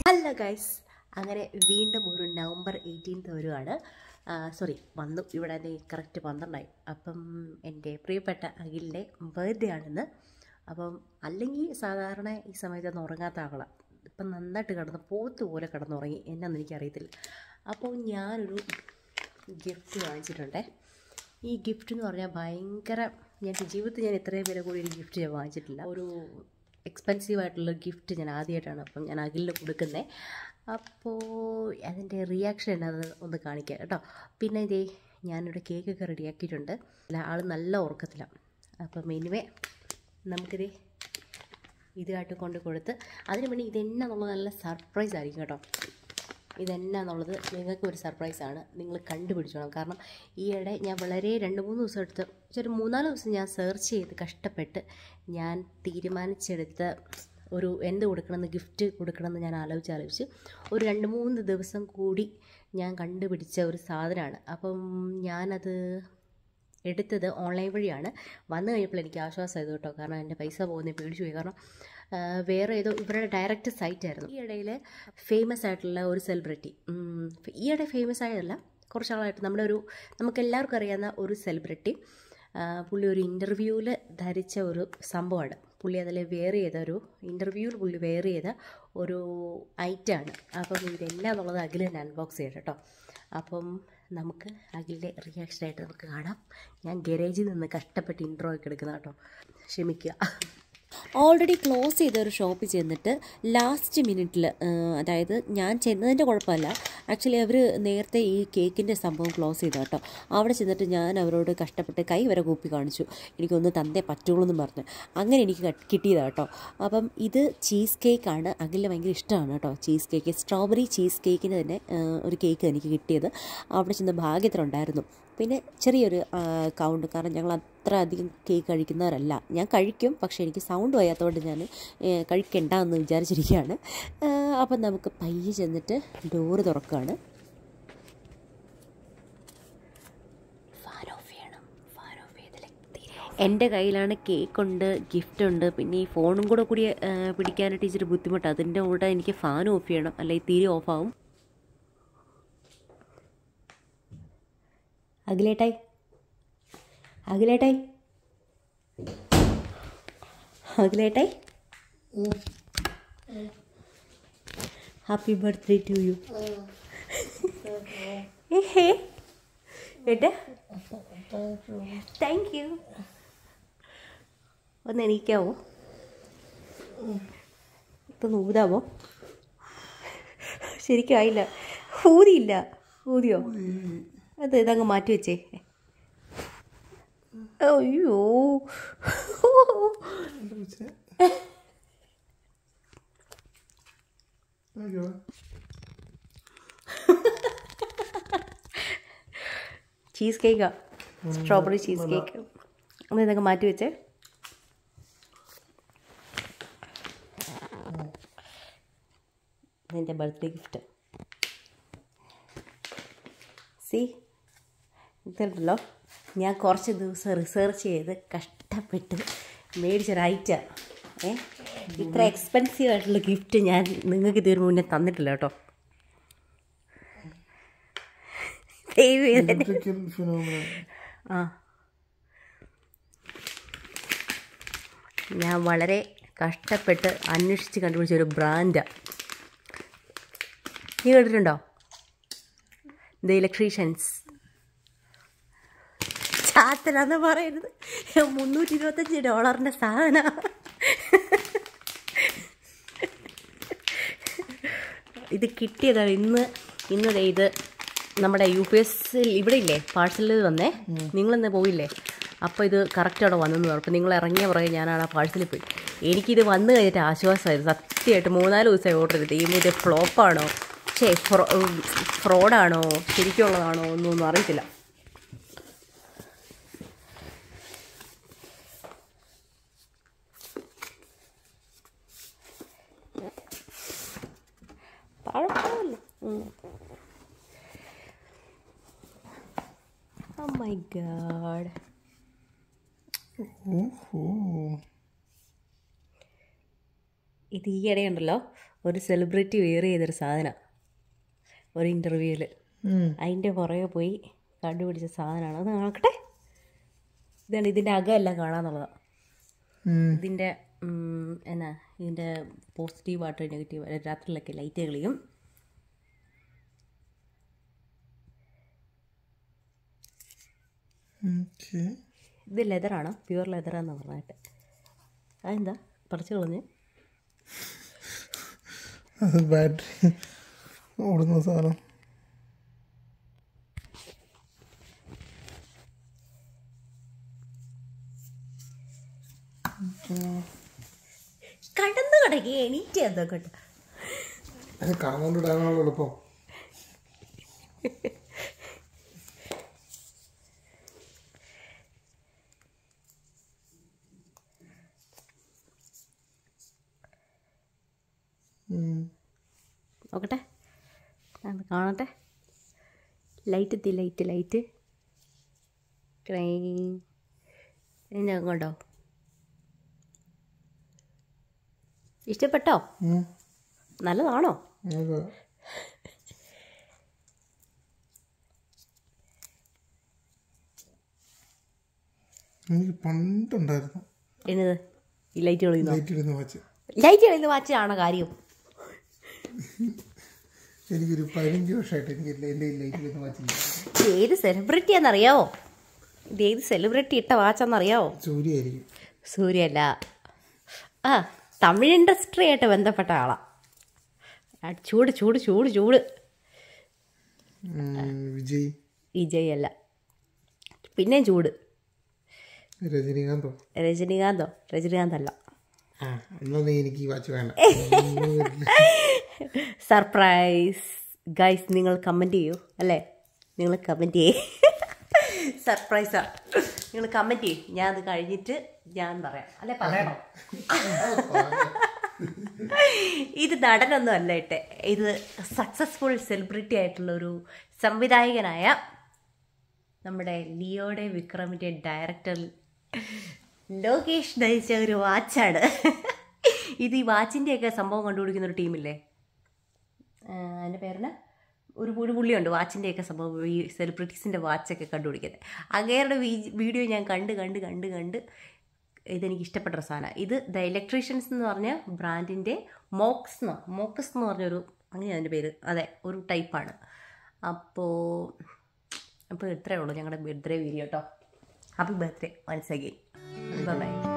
Hello guys അങ്ങനെ വീണ്ടും ഒരു നവംബർ എയ്റ്റീൻത്ത് വരുവാണ് സോറി വന്നു ഇവിടെ അത് കറക്റ്റ് പന്ത്രണ്ടായി അപ്പം എൻ്റെ പ്രിയപ്പെട്ട അഖിലിൻ്റെ ബർത്ത്ഡേ ആണെന്ന് അപ്പം അല്ലെങ്കിൽ സാധാരണ ഈ സമയത്തൊന്നും ഉറങ്ങാത്ത ആളാണ് ഇപ്പം നന്നായിട്ട് കിടന്ന് പോത്ത് പോലെ കിടന്നുറങ്ങി എന്നാന്ന് എനിക്കറിയത്തില്ല അപ്പോൾ ഞാനൊരു ഗിഫ്റ്റ് വാങ്ങിച്ചിട്ടുണ്ടേ ഈ ഗിഫ്റ്റ് എന്ന് പറഞ്ഞാൽ ഭയങ്കര ഞാൻ ജീവിതത്തിൽ ഞാൻ ഇത്രയും വില കൂടി ഒരു ഗിഫ്റ്റ് ഞാൻ വാങ്ങിച്ചിട്ടില്ല ഒരു എക്സ്പെൻസീവ് ആയിട്ടുള്ള ഗിഫ്റ്റ് ഞാൻ ആദ്യമായിട്ടാണ് അപ്പം ഞാൻ അഖിലിന് കൊടുക്കുന്നത് അപ്പോൾ അതിൻ്റെ റിയാക്ഷൻ എന്നാന്ന് ഒന്ന് കാണിക്കാം കേട്ടോ പിന്നെ ഇതേ ഞാനിവിടെ കേക്കൊക്കെ റെഡിയാക്കിയിട്ടുണ്ട് അല്ല ആൾ നല്ല ഉറക്കത്തിലാണ് അപ്പം എനിവേ നമുക്കിത് ഇതായിട്ട് കൊണ്ട് കൊടുത്ത് അതിന് വേണ്ടി ഇതെന്നാന്നുള്ളത് നല്ല സർപ്രൈസ് ആയിരിക്കും കേട്ടോ ഇതെന്നാന്നുള്ളത് നിങ്ങൾക്ക് ഒരു സർപ്രൈസാണ് നിങ്ങൾ കണ്ടുപിടിച്ചോണം കാരണം ഈയിടെ ഞാൻ വളരെ രണ്ട് മൂന്ന് ദിവസം എടുത്ത് ഒരു മൂന്നാല് ദിവസം ഞാൻ സെർച്ച് ചെയ്ത് കഷ്ടപ്പെട്ട് ഞാൻ തീരുമാനിച്ചെടുത്ത ഒരു എന്ത് കൊടുക്കണമെന്ന് ഗിഫ്റ്റ് കൊടുക്കണമെന്ന് ഞാൻ ആലോചിച്ച് ആലോചിച്ച് ഒരു രണ്ട് മൂന്ന് ദിവസം കൂടി ഞാൻ കണ്ടുപിടിച്ച ഒരു സാധനമാണ് അപ്പം ഞാനത് എടുത്തത് ഓൺലൈൻ വഴിയാണ് വന്നു കഴിഞ്ഞപ്പോൾ എനിക്ക് ആശ്വാസമായത് കേട്ടോ കാരണം എൻ്റെ പൈസ പോകുന്നത് പേടിച്ചു പോയി കാരണം ആ, വേറെ ഏതോ ഇവരുടെ ഡയറക്റ്റ് സൈറ്റ് ആയിരുന്നു ഈ ഇടയിൽ ഫേമസ് ആയിട്ടുള്ള ഒരു സെലിബ്രിറ്റി ഈയിടെ ഫേമസ് ആയതല്ല കുറച്ച് നാളായിട്ട് നമ്മുടെ ഒരു നമുക്ക് എല്ലാവർക്കും അറിയാവുന്ന ഒരു സെലിബ്രിറ്റി പുള്ളി ഒരു ഇൻ്റർവ്യൂവിൽ ധരിച്ച ഒരു സംഭവമാണ് പുള്ളി അതിൽ വെയർ ചെയ്ത ഒരു ഇൻ്റർവ്യൂവിൽ പുള്ളി വെയർ ചെയ്ത ഒരു ഐറ്റമാണ് അപ്പം ഇതെന്നാന്നുള്ളത് അഖിൽ തന്നെ അൺബോക്സ് ചെയ്യട്ടെ കേട്ടോ അപ്പം നമുക്ക് അഖിലിൻ്റെ റിയാക്ഷനായിട്ട് നമുക്ക് കാണാം ഞാൻ ഗരേജിൽ നിന്ന് കഷ്ടപ്പെട്ട് ഇൻട്രോ ഒക്കെ എടുക്കുന്ന കേട്ടോ ക്ഷമിക്കുക ഓൾറെഡി ക്ലോസ് ചെയ്ത ഒരു ഷോപ്പിൽ ചെന്നിട്ട് ലാസ്റ്റ് മിനിറ്റിൽ അതായത് ഞാൻ ചെന്നതിൻ്റെ കുഴപ്പമല്ല ആക്ച്വലി അവർ നേരത്തെ ഈ കേക്കിൻ്റെ സംഭവം ക്ലോസ് ചെയ്ത കേട്ടോ അവിടെ ചെന്നിട്ട് ഞാൻ അവരോട് കഷ്ടപ്പെട്ട് കൈ വരെ കൂപ്പി കാണിച്ചു എനിക്കൊന്ന് തന്നേ പറ്റുള്ളൂ എന്ന് പറഞ്ഞ് അങ്ങനെ എനിക്ക് കിട്ടിയതാണ് കേട്ടോ അപ്പം ഇത് ചീസ് കേക്കാണ് അഖിലിന് ഭയങ്കര ഇഷ്ടമാണ് കേട്ടോ ചീസ് കേക്ക് സ്ട്രോബെറി ചീസ് കേക്കിന് തന്നെ ആ, ഒരു കേക്ക് എനിക്ക് കിട്ടിയത് അവിടെ ചെന്ന് ഭാഗ്യത്തിലുണ്ടായിരുന്നു പിന്നെ ചെറിയൊരു ആ, കൗണ്ട് കാരണം ഞങ്ങൾ അത്ര അധികം കേക്ക് കഴിക്കുന്നവരല്ല ഞാൻ കഴിക്കും പക്ഷേ എനിക്ക് സൗണ്ട് വയ്യാത്തതുകൊണ്ട് ഞാൻ ഏ, കഴിക്കണ്ട എന്ന് വിചാരിച്ചിരിക്കുകയാണ് ആ, അപ്പം നമുക്ക് പയ്യെ ചെന്നിട്ട് ഡോറ് തുറക്കുകയാണ് എൻ്റെ കയ്യിലാണ് കേക്കുണ്ട് ഗിഫ്റ്റുണ്ട് പിന്നെ ഈ ഫോണും കൂടെ കൂടി ആ, പിടിക്കാനായിട്ട് ഇച്ചിരി ബുദ്ധിമുട്ടാണ് അതിൻ്റെ കൂടെ എനിക്ക് ഫാൻ ഓഫ് ചെയ്യണം അല്ലെങ്കിൽ തീരെ ഓഫാവും അഖിലേട്ടായി അഖിലേട്ടായി അഖിലേട്ടായി ഹാപ്പി ബർത്ത്ഡേ ടു യു ഏഹേ ഏട്ടാ താങ്ക് യു ഒന്ന് എണീക്കാവോ ഇപ്പം ഊതാവോ ശരിക്കും ആയില്ല ഊതിയില്ല ഊതിയോ അത് ഇതങ്ങ് മാറ്റി വെച്ചേ അയ്യോ ചീസ് കേക്കാ സ്ട്രോബെറി ചീസ് കേക്ക് ഒന്ന് ഇതൊക്കെ മാറ്റി വെച്ചേ നിൻ്റെ ബർത്ത്ഡേ ഗിഫ്റ്റ് സി ഇതുണ്ടല്ലോ ഞാൻ കുറച്ച് ദിവസം റിസർച്ച് ചെയ്ത് കഷ്ടപ്പെട്ട് മേടിച്ചൊരു ഐറ്റം ഏ ഇത്ര എക്സ്പെൻസീവ് ആയിട്ടുള്ള ഗിഫ്റ്റ് ഞാൻ നിങ്ങൾക്ക് ഇതൊരു മുന്നേ തന്നിട്ടില്ല കേട്ടോ ദയവ് ചെയ്ത് എന്നെ- Electrical phenomenon. ആ ഞാൻ വളരെ കഷ്ടപ്പെട്ട് അന്വേഷിച്ച് കണ്ടുപിടിച്ച ഒരു ബ്രാൻഡാണ് നീ കേട്ടിട്ടുണ്ടോ ദ ഇലക്ട്രീഷ്യൻസ് ചാത്തനാന്ന് പറയുന്നത് മുന്നൂറ്റി ഇരുപത്തഞ്ച് ഡോളറിൻ്റെ സാധനം ഇത് കിട്ടിയതാണ് ഇന്ന് ഇന്ന് ദേ ഇത് നമ്മുടെ യു പി എസ് ഇവിടെ ഇല്ലേ പാഴ്സലിൽ വന്നേ നിങ്ങളിന്ന് പോയില്ലേ അപ്പോൾ ഇത് കറക്റ്റ് അവിടെ വന്നെന്ന് പറഞ്ഞു അപ്പോൾ നിങ്ങൾ ഇറങ്ങിയ പുറകെ ഞാനാണ് ആ പാഴ്സലിൽ പോയി എനിക്കിത് വന്നു കഴിഞ്ഞിട്ട് ആശ്വാസമായിരുന്നു സത്യമായിട്ട് മൂന്നാല് ദിവസമായി ഓർഡർ ചെയ്ത് ഈ ഇത് ഫ്ലോപ്പാണോ ഛേ ഫ്രോ ഫ്രോഡാണോ ശരിക്കുള്ളതാണോ ഒന്നും അറിയത്തില്ല കുഴപ്പമില്ല ഓ മൈ ഗാഡ് ഓഹോ ഇത് ഈയിടെ ഉണ്ടല്ലോ ഒരു സെലിബ്രിറ്റി വെയർ ചെയ്തൊരു സാധനം ഒരു ഇൻ്റർവ്യൂവിൽ ഉം. അതിൻ്റെ പുറകെ പോയി കണ്ടുപിടിച്ച സാധനമാണ് അത് നോക്കട്ടെ ഇതാണ് ഇതിൻ്റെ അകമെല്ലാം കാണാന്നുള്ളതാണ് ഉം. ഇതിൻ്റെ ഉം, എന്നാ ഇതിൻ്റെ പോസിറ്റീവായിട്ട് നെഗറ്റീവ് രാത്രിയിലൊക്കെ ലൈറ്റ് കളിയും ഓക്കേ. ഇത് ലെതറാണോ പ്യുവർ ലെതറാന്ന് പറഞ്ഞിട്ട് അതെന്താ പറിച്ചു കളഞ്ഞ് അത് ബാറ്ററി ഓടുന്ന സാധനം കടന്ന് കിടക്കി എണീറ്റ് അതൊക്കെ അത് കറന്നുകൊണ്ടിടാനുള്ള എളുപ്പം ഉം. നോക്കട്ടെ അത് കാണട്ടെ ലൈറ്റ് എത്തി ലൈറ്റ് ലൈറ്റ് ഇതിൻ്റെ അങ്ങോട്ടോ ഇഷ്ടപ്പെട്ടോ ഉം. നല്ലതാണോ അതെ. എനിക്ക് പണ്ടുണ്ടായിരുന്നു എന്നത് ഈ ലൈറ്റ് കളിയുന്നോ ലൈറ്റ് ഇടുന്ന വാച്ച് ലൈറ്റ് കളിയുന്ന വാച്ചാണോ കാര്യം എനിക്കൊരു പതിനഞ്ച് വർഷമായിട്ട് എനിക്ക് എൻ്റെ ലൈറ്റ് ഇടുന്ന വാച്ചില്ല ഇത് ഏത് സെലിബ്രിറ്റിയാണെന്നറിയാവോ ഇത് ഏത് സെലിബ്രിറ്റി ഇട്ട വാച്ചാണെന്നറിയാവോ സൂര്യായിരിക്കും സൂര്യല്ല ആ തമിഴ് ഇൻഡസ്ട്രി ആയിട്ട് ബന്ധപ്പെട്ട ആളാ ആ, ചൂട് ചൂട് ചൂട് ചൂട് ഉം, വിജയ് വിജയ് അല്ല പിന്നെയും ചൂട് രജനീകാന്തോ രജനീകാന്തോ രജനീകാന്ത് അല്ല ആ എന്നാ നീ എനിക്ക് ഈ വാച്ച് വേണ്ട സർപ്രൈസ് ഗൈസ് നിങ്ങൾ കമൻറ്റ് ചെയ്യൂ അല്ലേ നിങ്ങൾ കമൻറ്റ് ചെയ്യേ സർപ്രൈസാ നിങ്ങൾ കമൻറ്റ് ചെയ്യും ഞാൻ അത് കഴിഞ്ഞിട്ട് ഞാൻ പറയാം അല്ലേ പറയണോ ഇത് നടനൊന്നും അല്ല ഇട്ടെ ഇത് സക്സസ്ഫുൾ സെലിബ്രിറ്റി ആയിട്ടുള്ള ഒരു സംവിധായകനായ നമ്മുടെ ലിയോയുടെ വിക്രമിൻ്റെ ഡയറക്ടർ ലോകേഷ് നയിച്ച ഒരു വാച്ചാണ് ഇത് ഈ വാച്ചിൻ്റെയൊക്കെ സംഭവം കണ്ടുപിടിക്കുന്ന ഒരു ടീമില്ലേ അതിൻ്റെ പേരിന് ഒരു ഒരു പുള്ളിയുണ്ട് വാച്ചിൻ്റെയൊക്കെ സംഭവം ഈ സെലിബ്രിറ്റീസിൻ്റെ വാച്ചൊക്കെ കണ്ടുപിടിക്കുന്നത് അങ്ങേരുടെ വീഡിയോ ഞാൻ കണ്ട് കണ്ട് കണ്ട് കണ്ട് ഇതെനിക്ക് ഇഷ്ടപ്പെട്ട ഒരു സാധനം ഇത് ദ ഇലക്ട്രീഷ്യൻസ് എന്ന് പറഞ്ഞ ബ്രാൻഡിൻ്റെ മോക്സ് എന്ന് മോക്കസ് എന്ന് പറഞ്ഞൊരു അങ്ങനെ അതിൻ്റെ പേര് അതെ ഒരു ടൈപ്പാണ് അപ്പോൾ അപ്പോൾ ഇത്രയേ ഉള്ളൂ ഞങ്ങളുടെ ബർത്ത്ഡേ വീഡിയോ കേട്ടോ happy birthday once again by